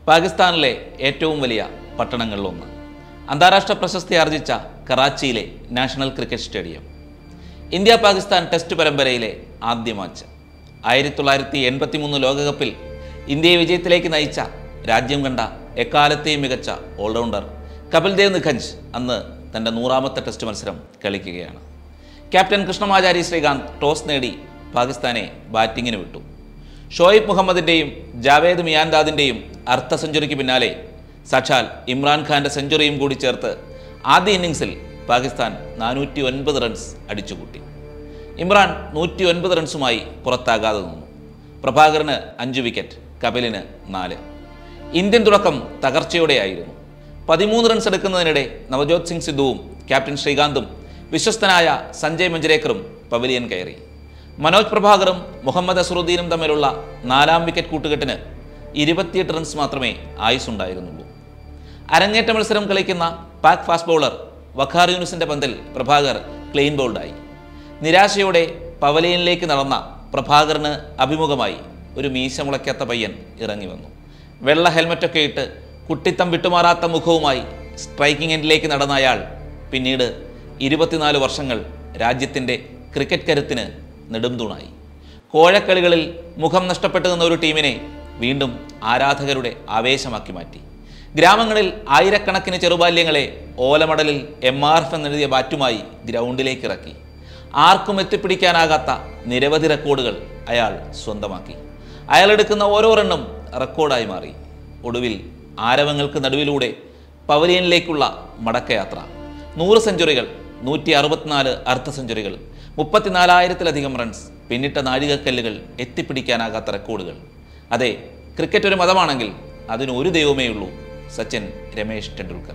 പാകിസ്ഥാനിലെ ഏറ്റവും വലിയ പട്ടണങ്ങളിലൊന്ന് അന്താരാഷ്ട്ര പ്രശസ്തി ആർജിച്ച കറാച്ചിയിലെ national cricket stadium India Pakistan test പരമ്പരയിലെ ആദ്യ മാച്ച് ആയിരത്തി തൊള്ളായിരത്തി എൺപത്തി മൂന്ന് ലോകകപ്പിൽ ഇന്ത്യയെ വിജയത്തിലേക്ക് നയിച്ച രാജ്യം കണ്ട എക്കാലത്തെയും മികച്ച ഓൾറൗണ്ടർ കപിൽദേവ് നിഖഞ്ച് അന്ന് തൻ്റെ നൂറാമത്തെ ടെസ്റ്റ് മത്സരം കളിക്കുകയാണ് ക്യാപ്റ്റൻ കൃഷ്ണമാചാരി ശ്രീകാന്ത് ടോസ് നേടി പാകിസ്ഥാനെ ബാറ്റിങ്ങിന് വിട്ടു ഷോയിബ് മുഹമ്മദിൻ്റെയും ജാവേദ് മിയാൻദാദിൻ്റെയും അർദ്ധ സെഞ്ചുറിക്ക് പിന്നാലെ സാക്ഷാൽ ഇമ്രാൻഖാൻ്റെ സെഞ്ചുറിയും കൂടി ചേർത്ത് ആദ്യ ഇന്നിങ്സിൽ പാകിസ്ഥാൻ നാനൂറ്റി ഒൻപത് റൺസ് അടിച്ചുകൂട്ടി ഇമ്രാൻ നൂറ്റി ഒൻപത് റൺസുമായി പുറത്താകാതെ നിന്നു പ്രഭാകരന് അഞ്ച് വിക്കറ്റ് കപിലിന് നാല് ഇന്ത്യൻ തുടക്കം തകർച്ചയോടെയായിരുന്നു പതിമൂന്ന് റൺസ് എടുക്കുന്നതിനിടെ നവജോത് സിംഗ് സിദ്ധുവും ക്യാപ്റ്റൻ ശ്രീകാന്തും വിശ്വസ്തനായ സഞ്ജയ് മഞ്ജരേക്കറും പവലിയൻ കയറി മനോജ് പ്രഭാകറും മുഹമ്മദ് അസറുദ്ദീനും തമ്മിലുള്ള നാലാം വിക്കറ്റ് കൂട്ടുകെട്ടിന് ഇരുപത്തിയെട്ട് റൺസ് മാത്രമേ ആയുസുണ്ടായിരുന്നുള്ളൂ അരങ്ങേറ്റ മത്സരം കളിക്കുന്ന പാക് ഫാസ്റ്റ് ബൗളർ വഖാർ യൂനുസിന്റെ പന്തിൽ പ്രഭാകർ ക്ലീൻ ബൗൾഡായി നിരാശയോടെ പവലിയനിലേക്ക് നടന്ന പ്രഭാകറിന് അഭിമുഖമായി ഒരു മീശ മുളയ്ക്കാത്ത പയ്യൻ ഇറങ്ങി വന്നു വെള്ള ഹെൽമറ്റൊക്കെ ഇട്ട് കുട്ടിത്തം വിട്ടുമാറാത്ത മുഖവുമായി സ്ട്രൈക്കിംഗ് എൻഡിലേക്ക് നടന്ന അയാൾ പിന്നീട് ഇരുപത്തിനാല് വർഷങ്ങൾ രാജ്യത്തിൻ്റെ ക്രിക്കറ്റ് കരുത്തിന് നെടുംതൂണായി കോഴക്കളികളിൽ മുഖം നഷ്ടപ്പെട്ടു നിന്ന ഒരു ടീമിനെ വീണ്ടും ആരാധകരുടെ ആവേശമാക്കി മാറ്റി ഗ്രാമങ്ങളിൽ ആയിരക്കണക്കിന് ചെറുബാല്യങ്ങളെ ഓലമടലിൽ എം ആർ എഫ് എന്നെഴുതിയ ബാറ്റുമായി ഗ്രൗണ്ടിലേക്ക് ഇറക്കി ആർക്കും എത്തിപ്പിടിക്കാനാകാത്ത നിരവധി റെക്കോർഡുകൾ അയാൾ സ്വന്തമാക്കി അയാൾ എടുക്കുന്ന ഓരോ റണ്ണും റെക്കോർഡായി മാറി ഒടുവിൽ ആരവങ്ങൾക്ക് നടുവിലൂടെ പവലിയനിലേക്കുള്ള മടക്കയാത്ര നൂറ് സെഞ്ചുറികൾ നൂറ്റി അറുപത്തിനാല് അർദ്ധ സെഞ്ചുറികൾ മുപ്പത്തിനാലായിരത്തിലധികം റൺസ് പിന്നിട്ട നാഴികക്കല്ലുകൾ എത്തിപ്പിടിക്കാനാകാത്ത റെക്കോർഡുകൾ അതെ ക്രിക്കറ്റ് ഒരു മതമാണെങ്കിൽ അതിന് ഒരു ദൈവമേ ഉള്ളൂ Sachin Ramesh Tendulkar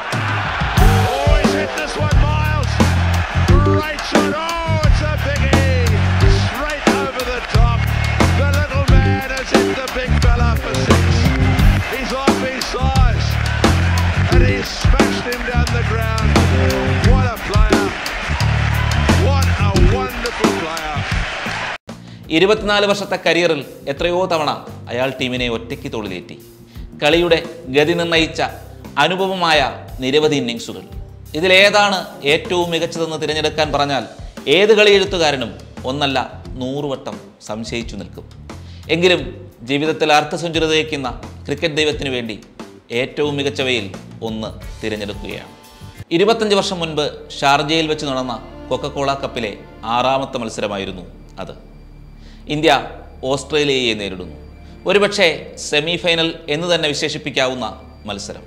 Oh, he's hit this one, Miles. Great shot. Oh, it's a biggie. Straight over the top. The little man has hit the big fella for six. He's off his size. And he's smashed him down the ground. What a player. What a wonderful player. ഇരുപത്തിനാല് വർഷത്തെ കരിയറിൽ എത്രയോ തവണ അയാൾ ടീമിനെ ഒറ്റയ്ക്ക് തോളിലേറ്റി കളിയുടെ ഗതി നിർണയിച്ച അനുപമമായ നിരവധി ഇന്നിങ്സുകൾ ഇതിലേതാണ് ഏറ്റവും മികച്ചതെന്ന് തിരഞ്ഞെടുക്കാൻ പറഞ്ഞാൽ ഏത് കളി എഴുത്തുകാരനും ഒന്നല്ല നൂറുവട്ടം സംശയിച്ചു നിൽക്കും എങ്കിലും ജീവിതത്തിൽ അർദ്ധ സെഞ്ചുറി തേക്കുന്ന ക്രിക്കറ്റ് ദൈവത്തിനു വേണ്ടി ഏറ്റവും മികച്ചവയിൽ ഒന്ന് തിരഞ്ഞെടുക്കുകയാണ് ഇരുപത്തഞ്ച് വർഷം മുൻപ് ഷാർജയിൽ വെച്ച് നടന്ന കൊക്കക്കോള കപ്പിലെ ആറാമത്തെ മത്സരമായിരുന്നു അത് ഇന്ത്യ ഓസ്ട്രേലിയയെ നേരിടുന്നു ഒരുപക്ഷെ സെമി ഫൈനൽ എന്ന് തന്നെ വിശേഷിപ്പിക്കാവുന്ന മത്സരം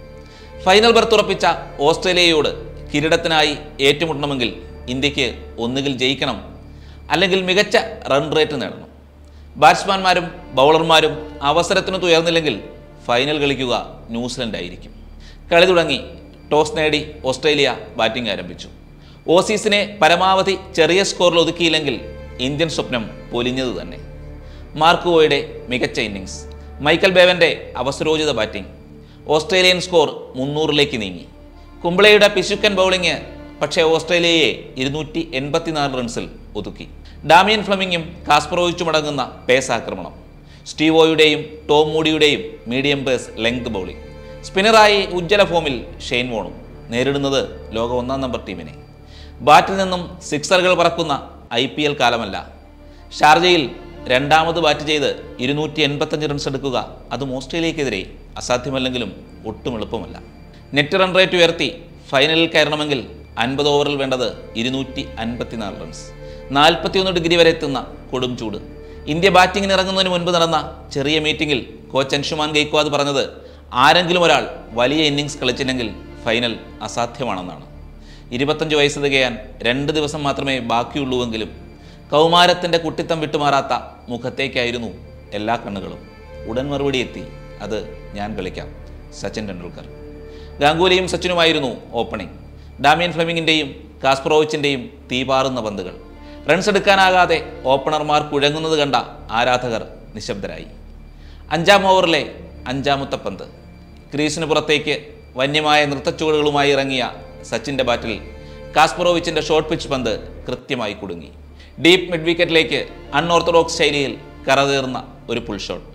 ഫൈനൽ ബർത്ത് ഉറപ്പിച്ച ഓസ്ട്രേലിയയോട് കിരീടത്തിനായി ഏറ്റുമുട്ടണമെങ്കിൽ ഇന്ത്യക്ക് ഒന്നുകിൽ ജയിക്കണം അല്ലെങ്കിൽ മികച്ച റൺ റേറ്റ് നേടണം ബാറ്റ്സ്മാൻമാരും ബൗളർമാരും അവസരത്തിന് തുയർന്നില്ലെങ്കിൽ ഫൈനൽ കളിക്കുക ന്യൂസിലൻഡ് ആയിരിക്കും കളി തുടങ്ങി ടോസ് നേടി ഓസ്ട്രേലിയ ബാറ്റിംഗ് ആരംഭിച്ചു ഓസീസിനെ പരമാവധി ചെറിയ സ്കോറിൽ ഒതുക്കിയില്ലെങ്കിൽ ഇന്ത്യൻ സ്വപ്നം പൊലിഞ്ഞത് തന്നെ മാർക്കുവോയുടെ മികച്ച ഇന്നിങ്സ് മൈക്കൽ ബേവന്റെ അവസരോചിത ബാറ്റിംഗ് ഓസ്ട്രേലിയൻ സ്കോർ മുന്നൂറിലേക്ക് നീങ്ങി കുംബ്ലയുടെ പിശുക്കൻ ബൗളിംഗ് പക്ഷേ ഓസ്ട്രേലിയയെ ഇരുന്നൂറ്റി എൺപത്തിനാല് റൺസിൽ ഒതുക്കി ഡാമിയൻ ഫ്ലമിങ്ങും കാസ്പറോവിച്ചും അടങ്ങുന്ന പേസ് ആക്രമണം സ്റ്റീവോയുടെയും ടോം മൂഡിയുടെയും മീഡിയം പേസ് ലെങ്ത് ബൗളിംഗ് സ്പിന്നറായി ഉജ്ജ്വല ഫോമിൽ ഷെയ്ൻ വോണും നേരിടുന്നത് ലോക ഒന്നാം നമ്പർ ടീമിനെ ബാറ്റിൽ നിന്നും സിക്സറുകൾ പറക്കുന്ന ഐ പി എൽ കാലമല്ല ഷാർജയിൽ രണ്ടാമത് ബാറ്റ് ചെയ്ത് ഇരുന്നൂറ്റി എൺപത്തഞ്ച് റൺസ് എടുക്കുക അതും ഓസ്ട്രേലിയക്കെതിരെ അസാധ്യമല്ലെങ്കിലും ഒട്ടും എളുപ്പമല്ല നെറ്റ് റൺ റേറ്റ് ഉയർത്തി ഫൈനലിൽ കയറണമെങ്കിൽ അൻപത് ഓവറിൽ വേണ്ടത് ഇരുന്നൂറ്റി അൻപത്തിനാല് റൺസ് നാൽപ്പത്തിയൊന്ന് ഡിഗ്രി വരെ എത്തുന്ന കൊടും ചൂട് ഇന്ത്യ ബാറ്റിങ്ങിന് ഇറങ്ങുന്നതിന് മുൻപ് നടന്ന ചെറിയ മീറ്റിംഗിൽ കോച്ച് അൻഷുമാൻ ഗെയ്ക്വാദ് പറഞ്ഞത് ആരെങ്കിലും ഒരാൾ വലിയ ഇന്നിങ്സ് കളിച്ചില്ലെങ്കിൽ ഫൈനൽ അസാധ്യമാണെന്നാണ് ഇരുപത്തഞ്ച് വയസ്സ് തികയാൻ രണ്ട് ദിവസം മാത്രമേ ബാക്കിയുള്ളൂവെങ്കിലും കൗമാരത്തിൻ്റെ കുട്ടിത്തം വിട്ടുമാറാത്ത മുഖത്തേക്കായിരുന്നു എല്ലാ കണ്ണുകളും ഉടൻ മറുപടി എത്തി അത് ഞാൻ കളിക്കാം സച്ചിൻ ടെണ്ടുൽക്കർ ഗാംഗുലിയും സച്ചിനുമായിരുന്നു ഓപ്പണിംഗ് ഡാമിയൻ ഫ്ലെമിങ്ങിൻ്റെയും കാസ്പ്രോവിച്ചിൻ്റെയും തീപാറുന്ന പന്തുകൾ റൺസ് എടുക്കാനാകാതെ ഓപ്പണർമാർ കുഴങ്ങുന്നത് കണ്ട ആരാധകർ നിശബ്ദരായി അഞ്ചാം ഓവറിലെ അഞ്ചാമത്തെ പന്ത് ക്രീസിന് പുറത്തേക്ക് വന്യമായ നൃത്തച്ചുവടുകളുമായി ഇറങ്ങിയ സച്ചിൻ്റെ ബാറ്റിൽ കാസ്പറോവിച്ചിൻ്റെ ഷോർട്ട് പിച്ച് പന്ത് കൃത്യമായി കുടുങ്ങി ഡീപ്പ് മിഡ് വിക്കറ്റിലേക്ക് അൺഓർത്തഡോക്സ് ശൈലിയിൽ കറതീർന്ന ഒരു പുൾ ഷോട്ട്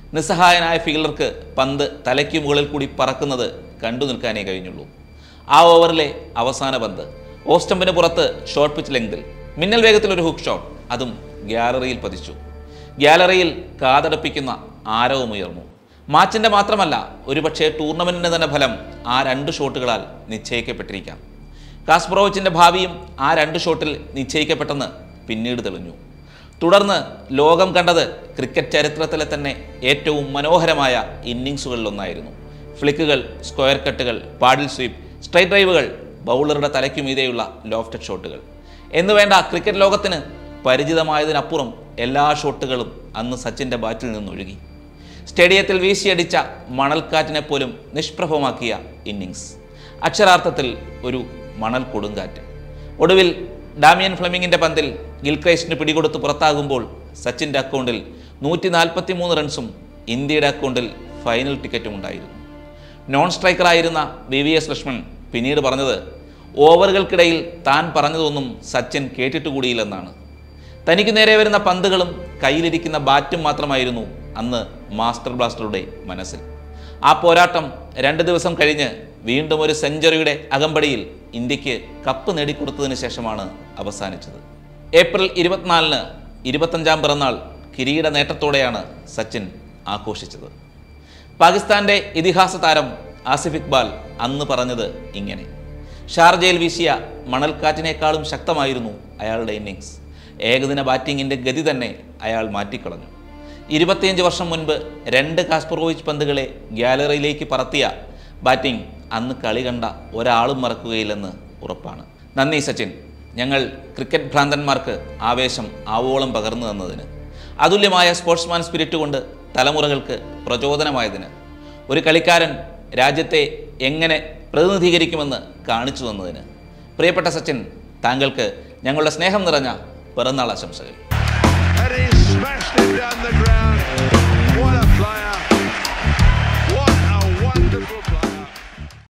നിസ്സഹായനായ ഫീൽഡർക്ക് പന്ത് തലയ്ക്ക് മുകളിൽ കൂടി പറക്കുന്നത് കണ്ടു നിൽക്കാനേ കഴിഞ്ഞുള്ളൂ ആ ഓവറിലെ അവസാന പന്ത് ഓസ്റ്റമ്പിന് പുറത്ത് ഷോർട്ട് പിച്ച് ലെങ്തിൽ മിന്നൽ വേഗത്തിൽ ഒരു ഹുക്ക് ഷോട്ട് അതും ഗ്യാലറിയിൽ പതിച്ചു ഗ്യാലറിയിൽ കാതടപ്പിക്കുന്ന ആരവമുയർന്നു മാച്ചിൻ്റെ മാത്രമല്ല ഒരുപക്ഷെ ടൂർണമെൻറ്റിൻ്റെ തന്നെ ഫലം ആ രണ്ട് ഷോട്ടുകളാൽ നിശ്ചയിക്കപ്പെട്ടിരിക്കാം കാസ്പ്രോവിച്ചിൻ്റെ ഭാവിയും ആ രണ്ട് ഷോട്ടിൽ നിശ്ചയിക്കപ്പെട്ടെന്ന് പിന്നീട് തെളിഞ്ഞു തുടർന്ന് ലോകം കണ്ടത് ക്രിക്കറ്റ് ചരിത്രത്തിലെ തന്നെ ഏറ്റവും മനോഹരമായ ഇന്നിങ്സുകളിലൊന്നായിരുന്നു ഫ്ലിക്കുകൾ സ്ക്വയർ കട്ടുകൾ പാഡിൽ സ്വീപ്പ് സ്ട്രൈറ്റ് ഡ്രൈവുകൾ ബൗളറുടെ തലയ്ക്കു മീതെയുള്ള ലോഫ്റ്റഡ് ഷോട്ടുകൾ എന്നുവേണ്ട ക്രിക്കറ്റ് ലോകത്തിന് പരിചിതമായതിനപ്പുറം എല്ലാ ഷോട്ടുകളും അന്ന് സച്ചിൻ്റെ ബാറ്റിൽ നിന്നൊഴുകി സ്റ്റേഡിയത്തിൽ വീശിയടിച്ച മണൽക്കാറ്റിനെ പോലും നിഷ്പ്രഭമാക്കിയ ഇന്നിങ്സ് അക്ഷരാർത്ഥത്തിൽ ഒരു മണൽ കൊടുങ്കാറ്റ് ഒടുവിൽ ഡാമിയൻ ഫ്ലെമിങ്ങിൻ്റെ പന്തിൽ ഗിൽക്രൈസ്റ്റിന് പിടികൊടുത്ത് പുറത്താകുമ്പോൾ സച്ചിൻ്റെ അക്കൗണ്ടിൽ നൂറ്റി നാൽപ്പത്തി മൂന്ന് റൺസും ഇന്ത്യയുടെ അക്കൗണ്ടിൽ ഫൈനൽ ടിക്കറ്റും ഉണ്ടായിരുന്നു നോൺ സ്ട്രൈക്കറായിരുന്ന വി വി എസ് ലക്ഷ്മൺ പിന്നീട് പറഞ്ഞത് ഓവറുകൾക്കിടയിൽ താൻ പറഞ്ഞതൊന്നും സച്ചിൻ കേട്ടിട്ട് കൂടിയില്ലെന്നാണ് തനിക്ക് നേരെ വരുന്ന പന്തുകളും കയ്യിലിരിക്കുന്ന ബാറ്റും മാത്രമായിരുന്നു അന്ന് മാസ്റ്റർ ബ്ലാസ്റ്ററുടെ മനസ്സിൽ ആ പോരാട്ടം രണ്ട് ദിവസം കഴിഞ്ഞ് വീണ്ടും ഒരു സെഞ്ചുറിയുടെ അകമ്പടിയിൽ ഇന്ത്യക്ക് കപ്പ് നേടിക്കൊടുത്തതിന് ശേഷമാണ് അവസാനിച്ചത് ഏപ്രിൽ ഇരുപത്തിനാലിന് ഇരുപത്തഞ്ചാം പിറന്നാൾ കിരീട നേട്ടത്തോടെയാണ് സച്ചിൻ ആഘോഷിച്ചത് പാകിസ്ഥാന്റെ ഇതിഹാസ താരം ആസിഫ് ഇക്ബാൽ അന്ന് പറഞ്ഞത് ഇങ്ങനെ ഷാർജയിൽ വീശിയ മണൽക്കാറ്റിനേക്കാളും ശക്തമായിരുന്നു അയാളുടെ ഇന്നിങ്സ് ഏകദിന ബാറ്റിങ്ങിൻ്റെ ഗതി തന്നെ അയാൾ മാറ്റിക്കളഞ്ഞു ഇരുപത്തിയഞ്ച് വർഷം മുൻപ് രണ്ട് കാസ്പറോവിച്ച് പന്തുകളെ ഗ്യാലറിയിലേക്ക് പറത്തിയ ബാറ്റിംഗ് അന്ന് കളി കണ്ട ഒരാളും മറക്കുകയില്ലെന്ന് ഉറപ്പാണ് നന്ദി സച്ചിൻ ഞങ്ങൾ ക്രിക്കറ്റ് ഭ്രാന്തന്മാർക്ക് ആവേശം ആവോളം പകർന്നു തന്നതിന് അതുല്യമായ സ്പോർട്സ്മാൻ സ്പിരിറ്റ് കൊണ്ട് തലമുറകൾക്ക് പ്രചോദനമായതിന് ഒരു കളിക്കാരൻ രാജ്യത്തെ എങ്ങനെ പ്രതിനിധീകരിക്കുമെന്ന് കാണിച്ചു തന്നതിന് പ്രിയപ്പെട്ട സച്ചിൻ താങ്കൾക്ക് ഞങ്ങളുടെ സ്നേഹം നിറഞ്ഞ പിറന്നാൾ ആശംസകൾ And he smashed it down the ground.